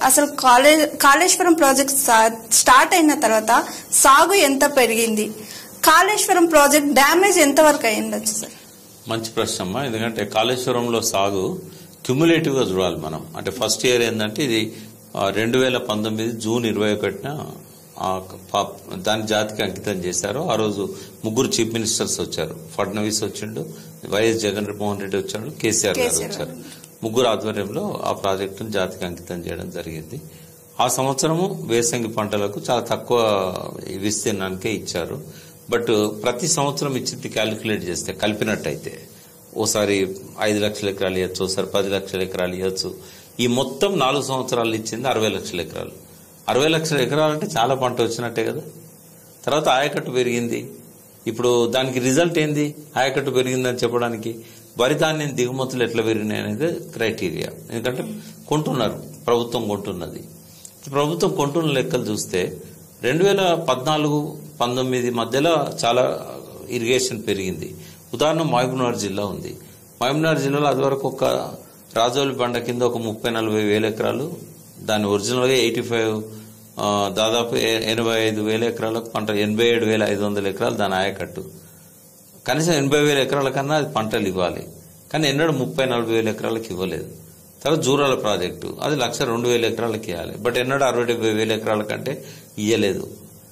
అసలు college Kaleshwaram project స్టా- start అయిన తర్వాత సాగు ఎంత పెరిగింది కాళేశ్వరం ప్రాజెక్ట్ డ్యామేజ్ ఎంత వరకు అయ్యిండొచ్చు సార్ మంచి ప్రశ్న అమ్మా ఎందుకంటే కాళేశ్వరంలో సాగు క్యుములేటివ్ గా చూడాలి మనం అంటే ఫస్ట్ ఇయర్ ఏంటంటే ఇది రెండు వేల పంతొమ్మిది జూన్ ఇరవై ఒకటిన ఆ, పా- దాని జాతికి అంకితం చేశారు ఆ రోజు ముగ్గురు చీఫ్ మినిస్టర్స్ వచ్చారు ఫడ్నవీస్ వచ్చిండు వైఎస్ జగన్మోహన్ రెడ్డి వచ్చాడు కేసీఆర్ గారు కేసీఆర్ వచ్చారు ముగ్గురు ఆధ్వర్యంలో ఆ ప్రాజెక్టును జాతికి అంకితం చేయడం జరిగింది ఆ సంవత్సరము వేసంగి పంటలకు చాలా తక్కువ విస్తీర్ణానికే ఇచ్చారు బట్ ప్రతి సంవత్సరం ఇచ్చింది క్యాలిక్యులేట్ చేస్తే కలిపినట్టయితే ఓసారి ఐదు లక్షల ఎకరాలు ఇవ్వచ్చు ఓసారి పది లక్షల ఎకరాలు ఇవ్వచ్చు ఈ మొత్తం నాలుగు సంవత్సరాలు ఇచ్చింది అరవై లక్షల ఎకరాలు అరవై లక్షల ఎకరాలు అంటే చాలా పంట వచ్చినట్టే కదా తర్వాత ఆయకట్టు పెరిగింది ఇప్పుడు దానికి రిజల్ట్ ఏంది ఆయకట్టు పెరిగిందని చెప్పడానికి వరి ధాన్యం దిగుమతులు ఎట్లా పెరిగినాయి అనేది క్రైటీరియా ఎందుకంటే కొంటున్నారు ప్రభుత్వం కొంటున్నది ప్రభుత్వం కొంటున్న లెక్కలు చూస్తే రెండు వేల పద్నాలుగు పంతొమ్మిది మధ్యలో చాలా ఇరిగేషన్ పెరిగింది ఉదాహరణ మహబూబ్నగర్ జిల్లా ఉంది మహబూబ్నగర్ జిల్లాలో అది వరకు ఒక రాజోలి బండ కింద ఒక ముప్పై నలభై వేల ఎకరాలు దాని ఒరిజినల్గా ఎయిటీ ఫైవ్ దాదాపు ఎ- ఎనభై ఐదు వేల ఎకరాలకు పంట ఎనభై ఏడు వేల ఐదు వందల ఎకరాలు దాని ఆయకట్టు కనీసం ఎనభై వేల ఎకరాల కన్నా అది పంటలు ఇవ్వాలి కానీ ఎన్నడూ ముప్పై నలభై వేల ఎకరాలకు ఇవ్వలేదు తర్వాత జూరాల ప్రాజెక్టు అది లక్ష రెండు వేల ఎకరాలకు ఇవ్వాలి బట్ ఎన్నడూ అరవై డెబ్బై వేల ఎకరాల కంటే ఇయ్యలేదు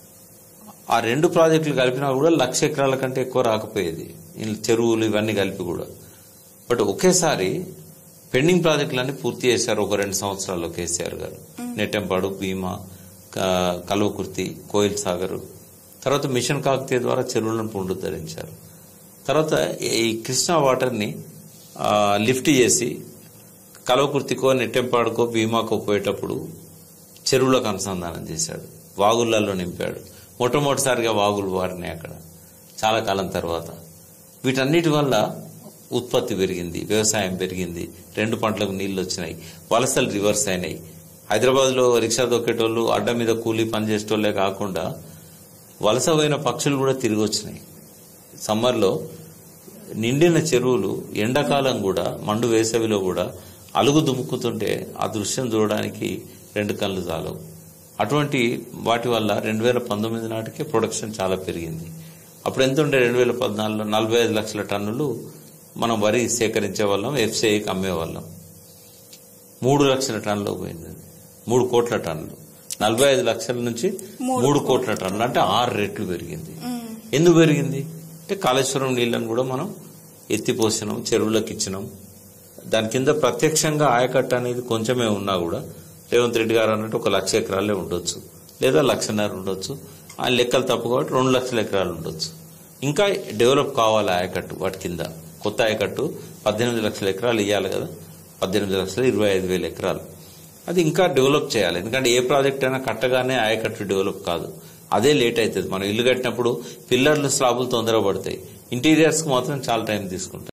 ఆ రెండు ప్రాజెక్టులు కలిపినా కూడా లక్ష ఎకరాల కంటే ఎక్కువ రాకపోయేది ఈ చెరువులు ఇవన్నీ కలిపి కూడా బట్ ఒకేసారి పెండింగ్ ప్రాజెక్టులన్నీ పూర్తి చేశారు ఒక రెండు సంవత్సరాల్లో కేసీఆర్ గారు నెట్టెంపాడు భీమా క- కల్వకుర్తి కోయిల్ సాగర్ తర్వాత మిషన్ కాకతీయ ద్వారా చెరువులను పునరుద్ధరించారు తర్వాత ఈ కృష్ణా వాటర్ని ఆ, లిఫ్ట్ చేసి కల్వకుర్తికో నెట్టెంపాడుకో భీమాకో పోయేటప్పుడు చెరువులకు అనుసంధానం చేశాడు వాగుళ్లలో నింపాడు మొట్టమొదటిసారిగా వాగులు వారినాయి అక్కడ చాలా కాలం తర్వాత వీటన్నిటి వల్ల ఉత్పత్తి పెరిగింది వ్యవసాయం పెరిగింది రెండు పంటలకు నీళ్లు వచ్చినాయి వలసలు రివర్స్ అయినాయి హైదరాబాద్ లో రిక్షా దొక్కేటోళ్ళు అడ్డ మీద కూలీ పనిచేసేటోళ్లే కాకుండా వలస పోయిన పక్షులు కూడా తిరిగి వచ్చినాయి సమ్మర్లో నిండిన చెరువులు ఎండాకాలం కూడా మండు వేసవిలో కూడా అలుగు దుముకుతుంటే ఆ దృశ్యం చూడడానికి రెండు కళ్ళు చాలవు అటువంటి వాటి వల్ల రెండు వేల పంతొమ్మిది నాటికే ప్రొడక్షన్ చాలా పెరిగింది అప్పుడు ఎంత ఉండే రెండు వేల పద్నాలుగులో నలభై ఐదు లక్షల టన్నులు మనం వరి సేకరించే వాళ్ళం ఎఫ్సిఐకి అమ్మేవాళ్ళం మూడు లక్షల టన్నులు పోయింది అది. మూడు కోట్ల టన్నులు నలభై ఐదు లక్షల నుంచి మూడు కోట్ల టన్నులు అంటే ఆరు రెట్లు పెరిగింది ఎందుకు పెరిగింది అంటే కాళేశ్వరం నీళ్లను కూడా మనం ఎత్తిపోసినాం చెరువులకు ఇచ్చినాం దాని కింద ప్రత్యక్షంగా ఆయకట్ట అనేది కొంచెమే ఉన్నా కూడా రేవంత్ రెడ్డి గారు అన్నట్టు ఒక లక్ష ఎకరాలే ఉండొచ్చు లేదా లక్షన్నర ఉండొచ్చు ఆ లెక్కలు తప్పు కాబట్టి రెండు లక్షల ఎకరాలు ఉండొచ్చు ఇంకా డెవలప్ కావాలి ఆయకట్టు వాటి కింద కొత్త ఆయకట్టు పద్దెనిమిది లక్షల ఎకరాలు ఇవ్వాలి కదా పద్దెనిమిది లక్షల ఇరవై ఐదు వేల ఎకరాలు అది ఇంకా డెవలప్ చేయాలి ఎందుకంటే ఏ ప్రాజెక్ట్ అయినా కట్టగానే ఆయకట్టు డెవలప్ కాదు అదే లేట్ అవుతుంది మనం ఇల్లు కట్టినప్పుడు పిల్లర్లు స్లాబులు తొందరగా పడతాయి ఇంటీరియర్స్ కు మాత్రం చాలా టైం తీసుకుంటాయి